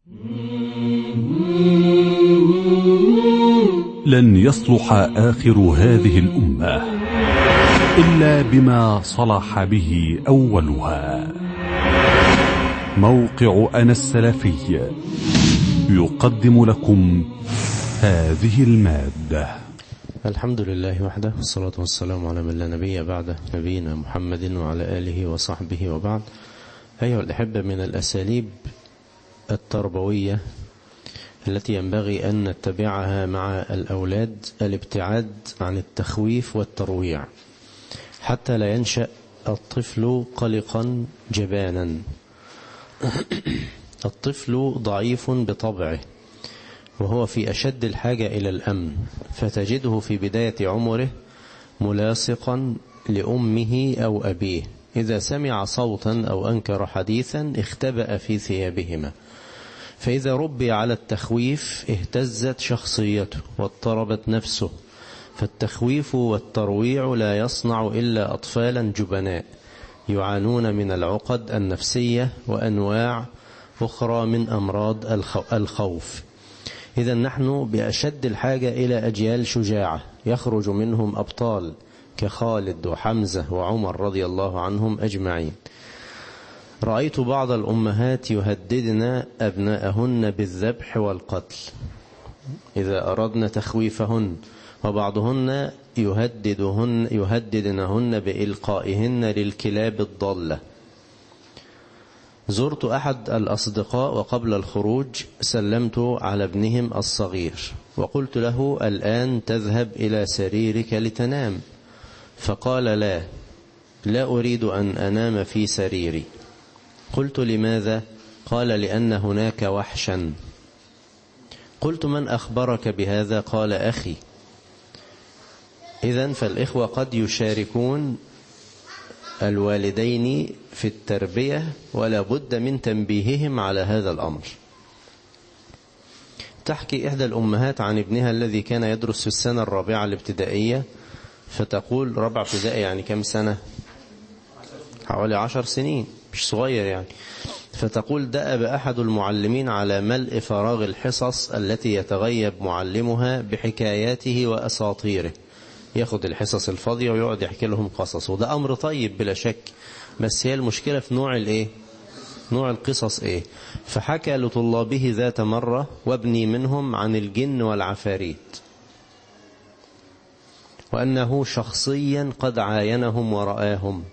لن يصلح آخر هذه الأمة إلا بما صلح به أولها موقع أنا السلفي يقدم لكم هذه المادة الحمد لله وحده والصلاة والسلام على من لا نبي بعده نبينا محمد وعلى آله وصحبه وبعد أيها الأحبة من الأساليب التربوية التي ينبغي أن نتبعها مع الأولاد الابتعاد عن التخويف والترويع حتى لا ينشأ الطفل قلقا جبانا الطفل ضعيف بطبعه وهو في أشد الحاجة إلى الأمن فتجده في بداية عمره ملاصقا لأمه أو أبيه إذا سمع صوتا أو أنكر حديثا اختبأ في ثيابهما فإذا ربي على التخويف اهتزت شخصيته واضطربت نفسه فالتخويف والترويع لا يصنع إلا أطفالا جبناء يعانون من العقد النفسية وأنواع أخرى من أمراض الخوف إذا نحن بأشد الحاجة إلى أجيال شجاعة يخرج منهم أبطال كخالد وحمزة وعمر رضي الله عنهم أجمعين رأيت بعض الأمهات يهددن أبناءهن بالذبح والقتل إذا أردنا تخويفهن وبعضهن يهددهن يهددنهن بإلقائهن للكلاب الضالة زرت أحد الأصدقاء وقبل الخروج سلمت على ابنهم الصغير وقلت له الآن تذهب إلى سريرك لتنام فقال لا لا أريد أن أنام في سريري قلت لماذا قال لأن هناك وحشا قلت من أخبرك بهذا قال أخي إذا فالإخوة قد يشاركون الوالدين في التربية ولا بد من تنبيههم على هذا الأمر تحكي إحدى الأمهات عن ابنها الذي كان يدرس في السنة الرابعة الابتدائية فتقول رابعة ابتدائي يعني كم سنة حوالي عشر سنين مش صغير يعني فتقول دأب أحد المعلمين على ملء فراغ الحصص التي يتغيب معلمها بحكاياته وأساطيره ياخد الحصص الفاضية ويقعد يحكي لهم قصص وده أمر طيب بلا شك بس هي المشكلة في نوع الايه نوع القصص ايه فحكى لطلابه ذات مرة وابني منهم عن الجن والعفاريت وأنه شخصيا قد عاينهم ورآهم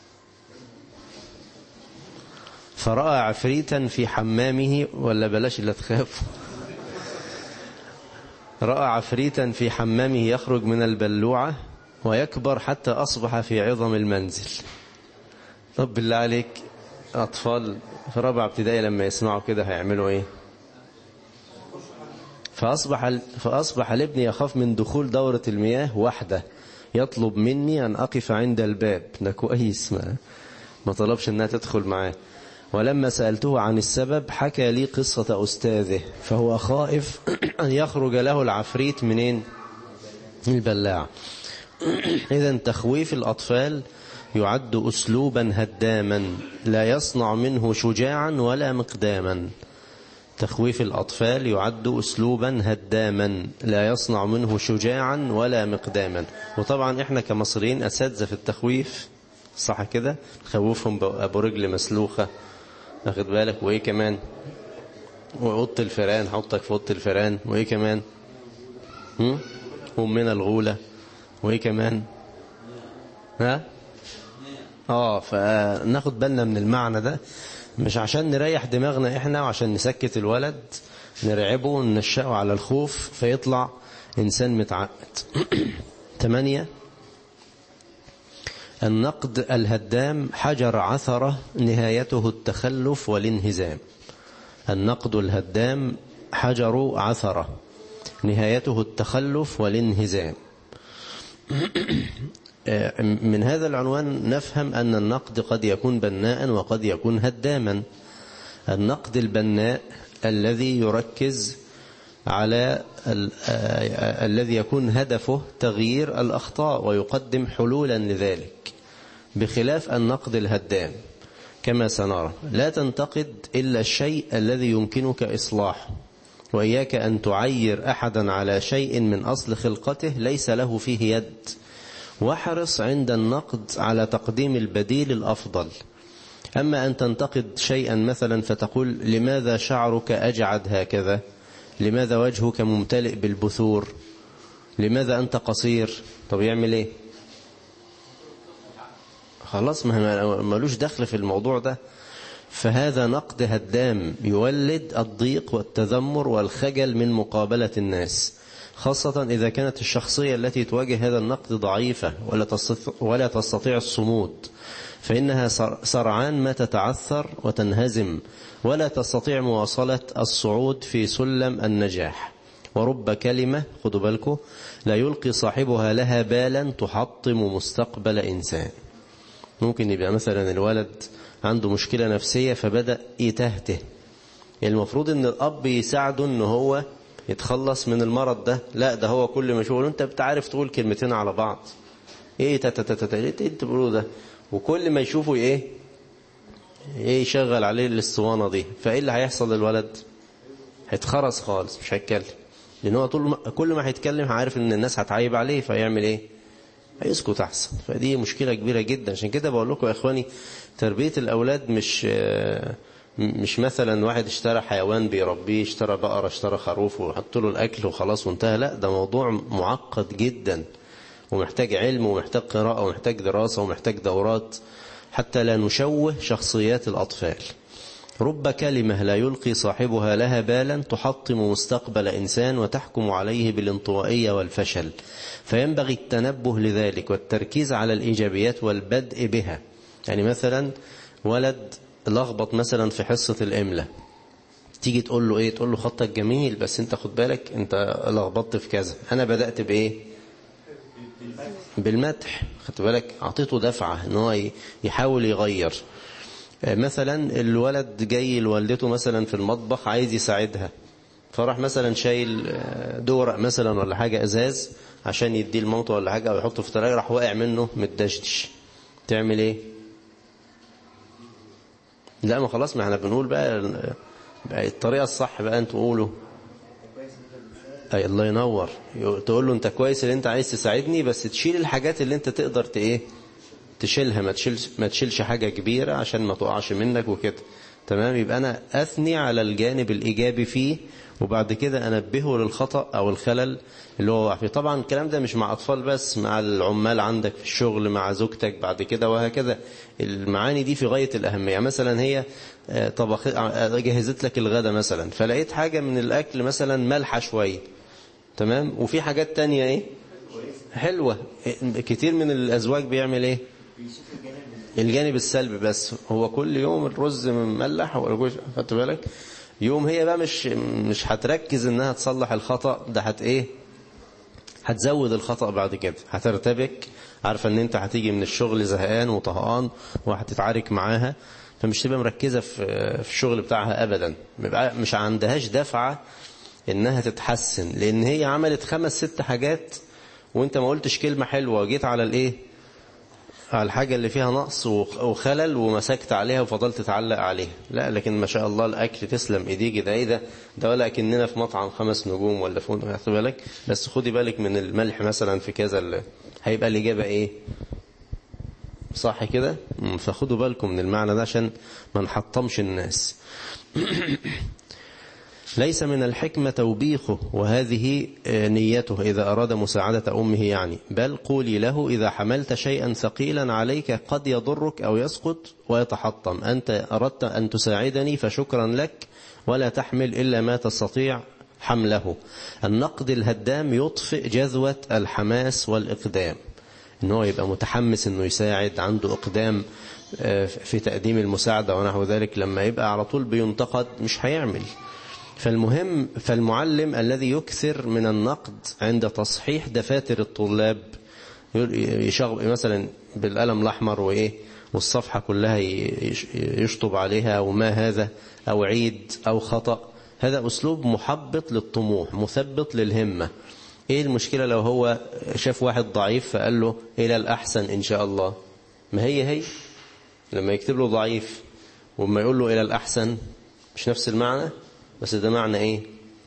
فرأى عفريتا في حمامه ولا بلاش لا تخافوا رأى عفريتا في حمامه يخرج من البلوعة ويكبر حتى أصبح في عظم المنزل طب بالله عليك أطفال في رابعة ابتدائي لما يسمعوا كده هيعملوا إيه فأصبح, فأصبح الابن يخاف من دخول دورة المياه وحده يطلب مني أن أقف عند الباب ده كويس ما, ما طلبش أنها تدخل معاه ولما سألته عن السبب حكى لي قصة أستاذه فهو خائف أن يخرج له العفريت منين البلاع إذا تخويف الأطفال يعد أسلوبا هداما لا يصنع منه شجاعا ولا مقداما تخويف الأطفال يعد أسلوبا هداما لا يصنع منه شجاعا ولا مقداما وطبعا إحنا كمصريين أساتذة في التخويف صح كده خوفهم بأبو رجل مسلوخة واخد بالك وايه كمان واوضه الفيران حطك في اوضه الفيران وايه كمان هم ومنا الغوله وايه كمان ها اه فناخد بالنا من المعنى ده مش عشان نريح دماغنا احنا وعشان نسكت الولد نرعبه وننشأه على الخوف فيطلع انسان متعقد ثمانية النقد الهدام حجر عثرة نهايته التخلف والانهزام النقد الهدام حجر عثرة نهايته التخلف والانهزام من هذا العنوان نفهم أن النقد قد يكون بناء وقد يكون هداما النقد البناء الذي يركز على الذي يكون هدفه تغيير الأخطاء ويقدم حلولا لذلك بخلاف النقد الهدام كما سنرى لا تنتقد إلا الشيء الذي يمكنك إصلاحه وإياك أن تعير أحدا على شيء من أصل خلقته ليس له فيه يد واحرص عند النقد على تقديم البديل الأفضل أما أن تنتقد شيئا مثلا فتقول لماذا شعرك أجعد هكذا لماذا وجهك ممتلئ بالبثور لماذا أنت قصير طب يعمل إيه خلاص ما ملوش دخل في الموضوع ده فهذا نقد هدام يولد الضيق والتذمر والخجل من مقابلة الناس خاصة إذا كانت الشخصية التي تواجه هذا النقد ضعيفة ولا تستطيع, ولا تستطيع الصمود فإنها سرعان ما تتعثر وتنهزم ولا تستطيع مواصلة الصعود في سلم النجاح ورب كلمة خدوا بالكم لا يلقي صاحبها لها بالا تحطم مستقبل إنسان ممكن يبقى مثلا الولد عنده مشكلة نفسية فبدأ يتهته المفروض ان الأب يساعده ان هو يتخلص من المرض ده لا ده هو كل ما يشوفه انت بتعرف تقول كلمتين على بعض ايه تتتتت ايه انت بتقوله ده وكل ما يشوفه ايه ايه يشغل عليه الاسطوانة دي فايه اللي هيحصل للولد هيتخرس خالص مش هيتكلم لان هو طول ما كل ما هيتكلم عارف ان الناس هتعيب عليه فيعمل ايه هيسكت احسن فدي مشكلة كبيرة جدا عشان كده بقول لكم يا اخواني تربية الاولاد مش مش مثلا واحد اشترى حيوان بيربيه اشترى بقرة اشترى خروف وحط له الاكل وخلاص وانتهى لا ده موضوع معقد جدا ومحتاج علم ومحتاج قراءة ومحتاج دراسة ومحتاج دورات حتى لا نشوه شخصيات الأطفال رب كلمة لا يلقي صاحبها لها بالا تحطم مستقبل إنسان وتحكم عليه بالانطوائية والفشل فينبغي التنبه لذلك والتركيز على الإيجابيات والبدء بها يعني مثلا ولد لخبط مثلا في حصة الإملة تيجي تقول له ايه تقول له خطك جميل بس انت خد بالك انت لخبطت في كذا انا بدأت بايه بالمدح خد بالك اعطيته دفعة ان هو يحاول يغير مثلا الولد جاي لوالدته مثلا في المطبخ عايز يساعدها فراح مثلا شايل دورق مثلا ولا حاجة ازاز عشان يديه لمامته ولا حاجة او يحطه في الثلاجة راح واقع منه متدشدش تعمل ايه لا ما خلاص ما احنا بنقول بقى, بقى الطريقة الصح بقى انتوا قولوا اي الله ينور تقول له انت كويس اللي انت عايز تساعدني بس تشيل الحاجات اللي انت تقدر ت ايه تشيلها ما تشيلش ما تشيلش حاجة كبيرة عشان ما تقعش منك وكده تمام يبقى انا اثني على الجانب الايجابي فيه وبعد كده انبهه للخطأ او الخلل اللي هو فيه طبعا الكلام ده مش مع اطفال بس مع العمال عندك في الشغل مع زوجتك بعد كده وهكذا المعاني دي في غاية الاهمية مثلا هي طبخ جهزت لك الغدا مثلا فلقيت حاجة من الاكل مثلا ملحة شوية تمام وفي حاجات تانية ايه حلوة كتير من الازواج بيعمل ايه الجانب السلبي بس هو كل يوم الرز مملح ولا خدت بالك يوم هي بقى مش مش هتركز انها تصلح الخطأ ده هت ايه هتزود الخطأ بعد كده هترتبك عارفه ان انت هتيجي من الشغل زهقان وطهقان وهتتعارك معاها فمش تبقى مركزة في في الشغل بتاعها ابدا مش عندهاش دفعة انها تتحسن لان هي عملت خمس ست حاجات وانت ما قلتش كلمة حلوة وجيت على الايه على الحاجة اللي فيها نقص وخلل ومسكت عليها وفضلت تعلق عليها لا لكن ما شاء الله الأكل تسلم إيديك ده إيه ده ده ولا كأننا في مطعم خمس نجوم ولا فوق خدي بالك بس خدي بالك من الملح مثلا في كذا اللي هيبقى الإجابة إيه صح كده فخدوا بالكم من المعنى ده عشان ما نحطمش الناس ليس من الحكمة توبيخه وهذه نيته إذا أراد مساعدة أمه يعني بل قولي له إذا حملت شيئا ثقيلا عليك قد يضرك أو يسقط ويتحطم أنت أردت أن تساعدني فشكرا لك ولا تحمل إلا ما تستطيع حمله النقد الهدام يطفئ جذوة الحماس والإقدام إنه يبقى متحمس إنه يساعد عنده إقدام في تقديم المساعدة ونحو ذلك لما يبقى على طول بينتقد مش هيعمل فالمهم فالمعلم الذي يكثر من النقد عند تصحيح دفاتر الطلاب يشغل مثلا بالقلم الأحمر وإيه والصفحة كلها يشطب عليها وما هذا أو عيد أو خطأ هذا أسلوب محبط للطموح مثبط للهمة إيه المشكلة لو هو شاف واحد ضعيف فقال له إلى الأحسن إن شاء الله ما هي هي لما يكتب له ضعيف وما يقول له إلى الأحسن مش نفس المعنى بس ده معنى إيه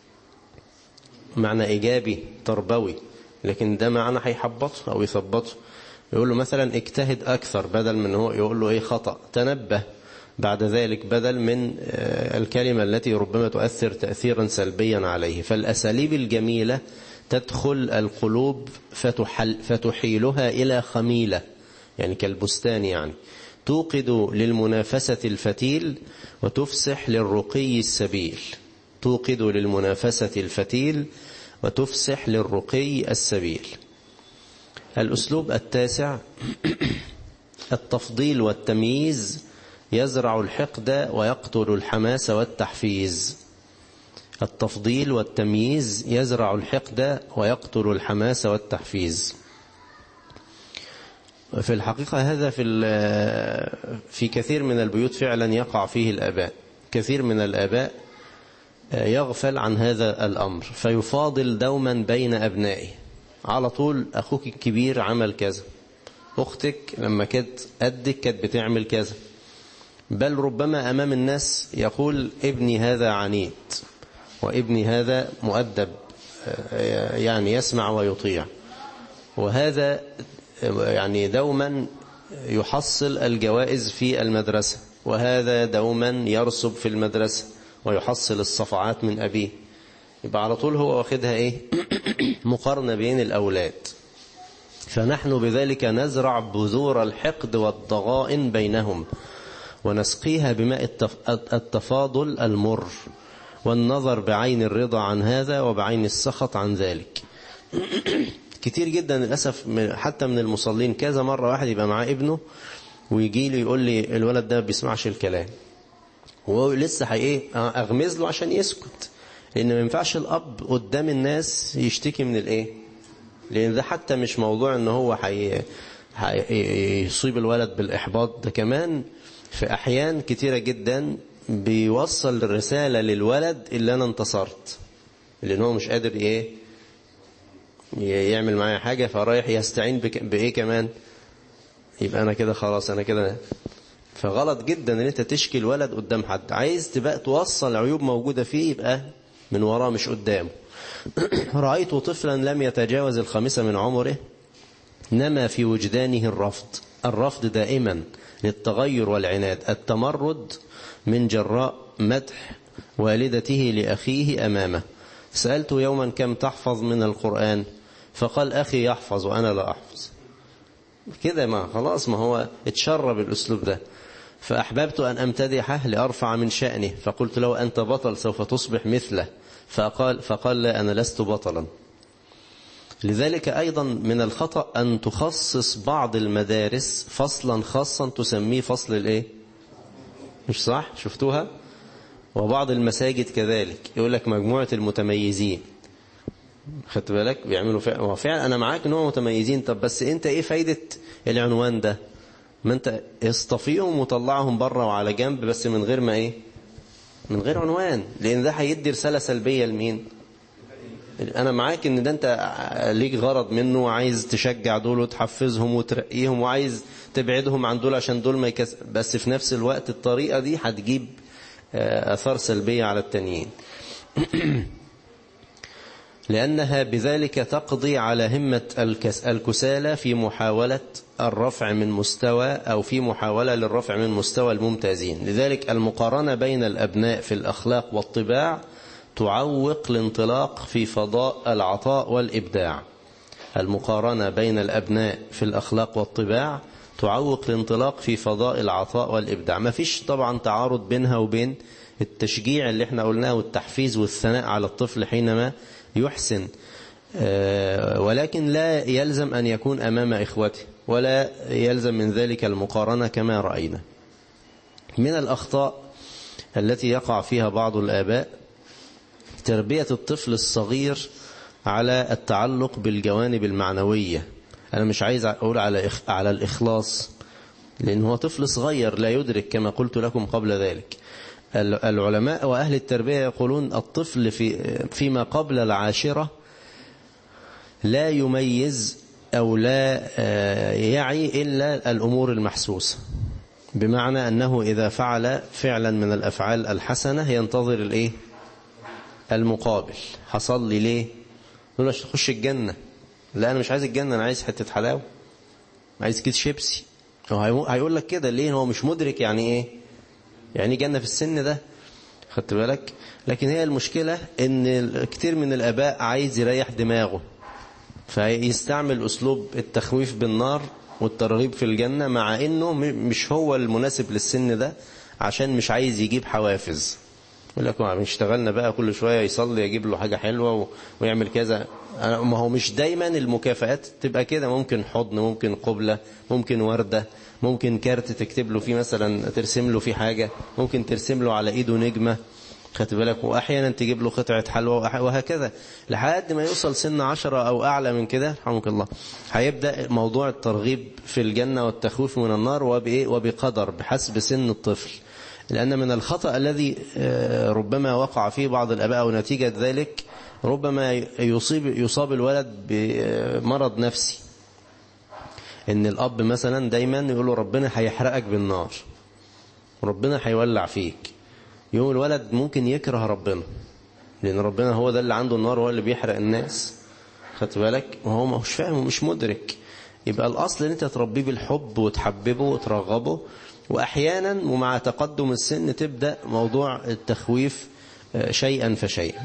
معنى إيجابي تربوي لكن ده معنى هيحبطه أو يثبطه يقول له مثلا اجتهد أكثر بدل من هو يقول له إيه خطأ تنبه بعد ذلك بدل من الكلمة التي ربما تؤثر تأثيرا سلبيا عليه فالأساليب الجميلة تدخل القلوب فتحل فتحيلها إلى خميلة يعني كالبستان يعني توقد للمنافسة الفتيل وتفسح للرقي السبيل توقد للمنافسة الفتيل وتفسح للرقي السبيل الأسلوب التاسع التفضيل والتمييز يزرع الحقد ويقتل الحماس والتحفيز التفضيل والتمييز يزرع الحقد ويقتل الحماس والتحفيز في الحقيقة هذا في في كثير من البيوت فعلا يقع فيه الآباء كثير من الآباء يغفل عن هذا الأمر فيفاضل دوما بين أبنائه على طول أخوك الكبير عمل كذا أختك لما كانت قدك كانت بتعمل كذا بل ربما أمام الناس يقول ابني هذا عنيد وابني هذا مؤدب يعني يسمع ويطيع وهذا يعني دوما يحصل الجوائز في المدرسة وهذا دوما يرسب في المدرسة ويحصل الصفعات من أبيه يبقى على طول هو واخدها إيه مقارنة بين الأولاد فنحن بذلك نزرع بذور الحقد والضغائن بينهم ونسقيها بماء التفاضل المر والنظر بعين الرضا عن هذا وبعين السخط عن ذلك كتير جدا للأسف حتى من المصلين كذا مرة واحد يبقى معاه ابنه ويجي لي يقول لي الولد ده بيسمعش الكلام وهو لسه ايه اغمز له عشان يسكت لان ما ينفعش الاب قدام الناس يشتكي من الايه لان ده حتى مش موضوع ان هو حي... يصيب الولد بالاحباط ده كمان في احيان كتيرة جدا بيوصل الرسالة للولد اللي انا انتصرت لان هو مش قادر ايه يعمل معايا حاجة فرايح يستعين بك... بايه كمان يبقى انا كده خلاص انا كده فغلط جدا ان انت تشكي الولد قدام حد عايز تبقى توصل عيوب موجودة فيه يبقى من وراه مش قدامه رأيت طفلا لم يتجاوز الخامسة من عمره نما في وجدانه الرفض الرفض دائما للتغير والعناد التمرد من جراء مدح والدته لأخيه أمامه سألت يوما كم تحفظ من القرآن فقال أخي يحفظ وأنا لا أحفظ كده ما خلاص ما هو اتشرب الأسلوب ده فأحببت أن أمتدحه لأرفع من شأنه فقلت له أنت بطل سوف تصبح مثله فقال, فقال لا أنا لست بطلا لذلك أيضا من الخطأ أن تخصص بعض المدارس فصلا خاصا تسميه فصل الإيه مش صح شفتوها وبعض المساجد كذلك يقول لك مجموعة المتميزين خدت بالك بيعملوا فعلا فعلا أنا معاك نوع متميزين طب بس أنت إيه فايدة العنوان ده ما أنت اصطفيهم وطلعهم بره وعلى جنب بس من غير ما إيه من غير عنوان لأن ده هيدي رسالة سلبية لمين أنا معاك إن ده أنت ليك غرض منه وعايز تشجع دول وتحفزهم وترقيهم وعايز تبعدهم عن دول عشان دول ما يكس... بس في نفس الوقت الطريقة دي هتجيب أثار سلبية على التانيين لأنها بذلك تقضي على همة الكسالى في محاولة الرفع من مستوى أو في محاولة للرفع من مستوى الممتازين لذلك المقارنة بين الأبناء في الأخلاق والطباع تعوق الانطلاق في فضاء العطاء والإبداع المقارنة بين الأبناء في الأخلاق والطباع تعوق الانطلاق في فضاء العطاء والإبداع ما فيش طبعا تعارض بينها وبين التشجيع اللي احنا قلناه والتحفيز والثناء على الطفل حينما يحسن ولكن لا يلزم أن يكون أمام إخوته ولا يلزم من ذلك المقارنة كما رأينا من الأخطاء التي يقع فيها بعض الآباء تربية الطفل الصغير على التعلق بالجوانب المعنوية أنا مش عايز أقول على على الإخلاص لأن هو طفل صغير لا يدرك كما قلت لكم قبل ذلك العلماء وأهل التربية يقولون الطفل في فيما قبل العاشرة لا يميز أو لا يعي إلا الأمور المحسوسة بمعنى أنه إذا فعل فعلا من الأفعال الحسنة ينتظر الإيه المقابل حصل لي ليه نقول له عشان تخش الجنة لا أنا مش عايز الجنة أنا عايز حتة حلاوة عايز كيس شيبسي هو هيقول لك كده ليه هو مش مدرك يعني إيه يعني جنة في السن ده خدت بالك لكن هي المشكلة ان كتير من الاباء عايز يريح دماغه فيستعمل اسلوب التخويف بالنار والترغيب في الجنة مع انه مش هو المناسب للسن ده عشان مش عايز يجيب حوافز يقول لك ما اشتغلنا بقى كل شوية يصلي يجيب له حاجة حلوة ويعمل كذا ما هو مش دايما المكافآت تبقى كده ممكن حضن ممكن قبلة ممكن وردة ممكن كارت تكتب له فيه مثلا ترسم له فيه حاجة ممكن ترسم له على ايده نجمة خدت بالك واحيانا تجيب له قطعة حلوى وهكذا لحد ما يوصل سن عشرة او اعلى من كده رحمك الله هيبدأ موضوع الترغيب في الجنة والتخويف من النار وبإيه وبقدر بحسب سن الطفل لأن من الخطأ الذي ربما وقع فيه بعض الأباء ونتيجة ذلك ربما يصيب يصاب الولد بمرض نفسي ان الاب مثلا دايما يقول له ربنا هيحرقك بالنار ربنا هيولع فيك يوم الولد ممكن يكره ربنا لان ربنا هو ده اللي عنده النار هو اللي بيحرق الناس خدت بالك وهو مش فاهم ومش مدرك يبقى الاصل ان انت تربيه بالحب وتحببه وترغبه واحيانا ومع تقدم السن تبدا موضوع التخويف شيئا فشيئا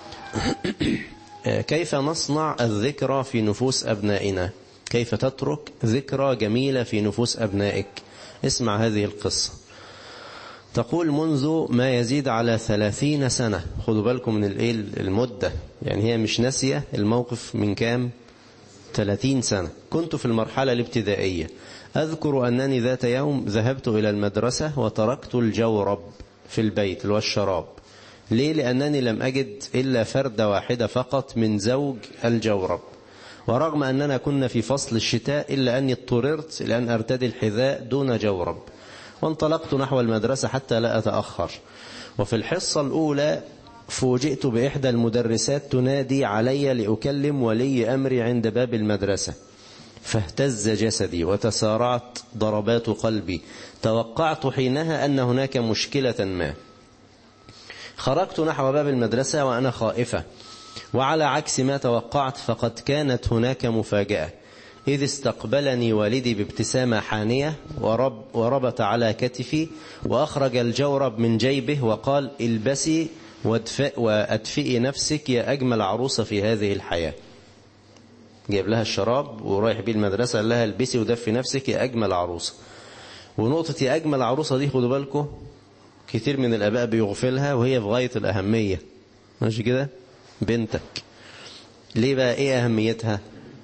كيف نصنع الذكرى في نفوس ابنائنا كيف تترك ذكرى جميلة في نفوس أبنائك اسمع هذه القصة تقول منذ ما يزيد على ثلاثين سنة خذوا بالكم من المدة يعني هي مش ناسية الموقف من كام ثلاثين سنة كنت في المرحلة الابتدائية أذكر أنني ذات يوم ذهبت إلى المدرسة وتركت الجورب في البيت اللي هو الشراب ليه لأنني لم أجد إلا فردة واحدة فقط من زوج الجورب ورغم أننا كنا في فصل الشتاء إلا أني اضطررت لأن أرتدي الحذاء دون جورب وانطلقت نحو المدرسة حتى لا أتأخر وفي الحصة الأولى فوجئت بإحدى المدرسات تنادي علي لأكلم ولي أمري عند باب المدرسة فاهتز جسدي وتسارعت ضربات قلبي توقعت حينها أن هناك مشكلة ما خرجت نحو باب المدرسة وأنا خائفة وعلى عكس ما توقعت فقد كانت هناك مفاجأة إذ استقبلني والدي بابتسامة حانية ورب وربط على كتفي وأخرج الجورب من جيبه وقال البسي وأدفئي نفسك يا أجمل عروسة في هذه الحياة جايب لها الشراب ورايح بيه المدرسة قال لها البسي ودفي نفسك يا أجمل عروسة ونقطة يا أجمل عروسة دي خدوا بالكم كتير من الآباء بيغفلها وهي في غاية الأهمية ماشي كده بنتك ليه بقى ايه اهميتها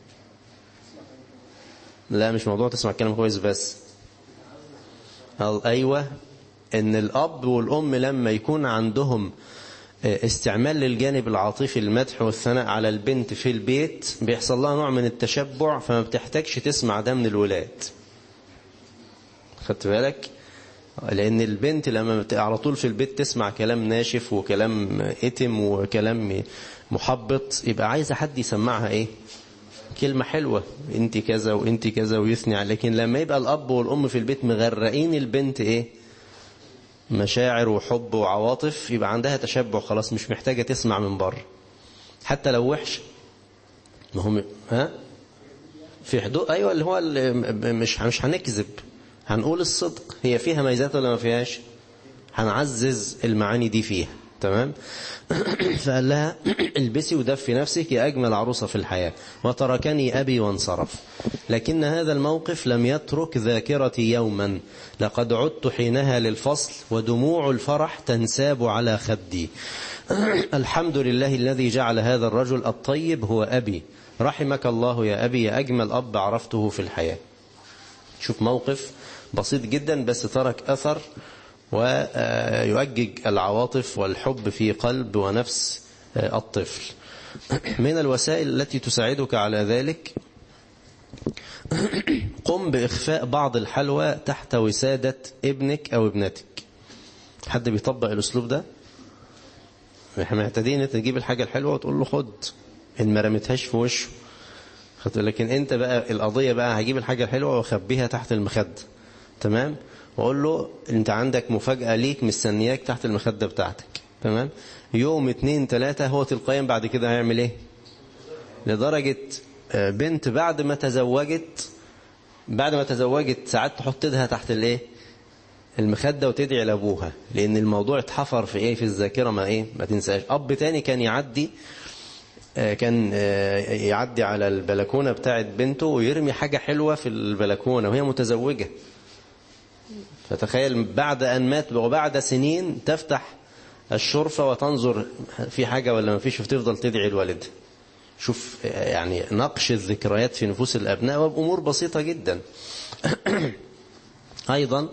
لا مش موضوع تسمع الكلام كويس بس ايوه ان الاب والام لما يكون عندهم استعمال للجانب العاطفي المدح والثناء على البنت في البيت بيحصل لها نوع من التشبع فما بتحتاجش تسمع ده من الولاد خدت بالك لأن البنت لما على طول في البيت تسمع كلام ناشف وكلام اتم وكلام محبط يبقى عايزة حد يسمعها ايه كلمة حلوة انت كذا وانت كذا ويثني لكن لما يبقى الأب والأم في البيت مغرقين البنت ايه مشاعر وحب وعواطف يبقى عندها تشبع خلاص مش محتاجة تسمع من بره حتى لو وحش ما هم ها في حدود ايوه اللي هو اللي مش مش هنكذب هنقول الصدق هي فيها ميزات ولا ما فيهاش هنعزز المعاني دي فيها تمام فقال لها البسي ودفي نفسك يا أجمل عروسة في الحياة وتركني أبي وانصرف لكن هذا الموقف لم يترك ذاكرتي يوما لقد عدت حينها للفصل ودموع الفرح تنساب على خدي الحمد لله الذي جعل هذا الرجل الطيب هو أبي رحمك الله يا أبي يا أجمل أب عرفته في الحياة شوف موقف بسيط جدا بس ترك أثر ويؤجج العواطف والحب في قلب ونفس الطفل من الوسائل التي تساعدك على ذلك قم بإخفاء بعض الحلوى تحت وسادة ابنك أو ابنتك حد بيطبق الأسلوب ده احنا محتاجين انت تجيب الحاجة الحلوة وتقول له خد ان ما رميتهاش في وشه لكن انت بقى القضية بقى هجيب الحاجة الحلوة واخبيها تحت المخد تمام واقول له انت عندك مفاجأة ليك مستنياك تحت المخدة بتاعتك تمام يوم اتنين تلاتة هو تلقائيا بعد كده هيعمل ايه لدرجة بنت بعد ما تزوجت بعد ما تزوجت ساعات تحط ايدها تحت الايه المخدة وتدعي لابوها لان الموضوع اتحفر في ايه في الذاكرة ما ايه ما تنساش اب تاني كان يعدي كان يعدي على البلكونة بتاعت بنته ويرمي حاجة حلوة في البلكونة وهي متزوجة فتخيل بعد أن مات وبعد سنين تفتح الشرفة وتنظر في حاجة ولا ما فيش وتفضل تدعي الوالد شوف يعني نقش الذكريات في نفوس الأبناء وبأمور بسيطة جدا أيضا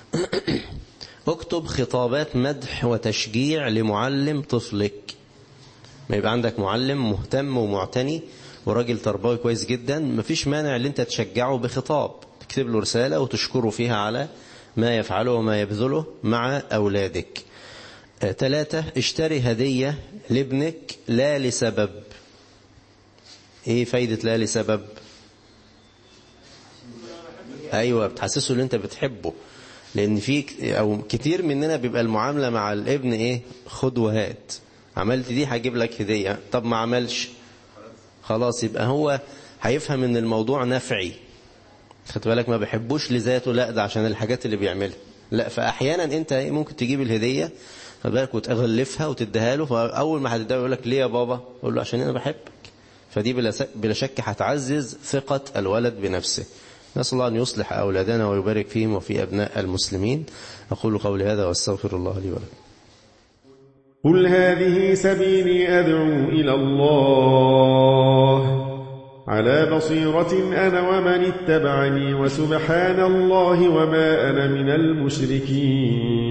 اكتب خطابات مدح وتشجيع لمعلم طفلك ما يبقى عندك معلم مهتم ومعتني وراجل تربوي كويس جدا مفيش مانع ان انت تشجعه بخطاب تكتب له رسالة وتشكره فيها على ما يفعله وما يبذله مع أولادك ثلاثة اشتري هدية لابنك لا لسبب ايه فايدة لا لسبب ايوه بتحسسه ان انت بتحبه لان في او كتير مننا بيبقى المعاملة مع الابن ايه خد وهات عملت دي هجيب لك هدية طب ما عملش خلاص يبقى هو هيفهم ان الموضوع نفعي خد بالك ما بيحبوش لذاته لا ده عشان الحاجات اللي بيعملها لا فاحيانا انت ممكن تجيب الهدية خد بالك وتغلفها وتديها له فاول ما هتديها يقول لك ليه يا بابا اقول له عشان انا بحبك فدي بلا شك هتعزز ثقة الولد بنفسه نسأل الله أن يصلح أولادنا ويبارك فيهم وفي أبناء المسلمين أقول قولي هذا وأستغفر الله لي ولكم قل هذه سبيلي أدعو إلى الله على بصيرة أنا ومن اتبعني وسبحان الله وما أنا من المشركين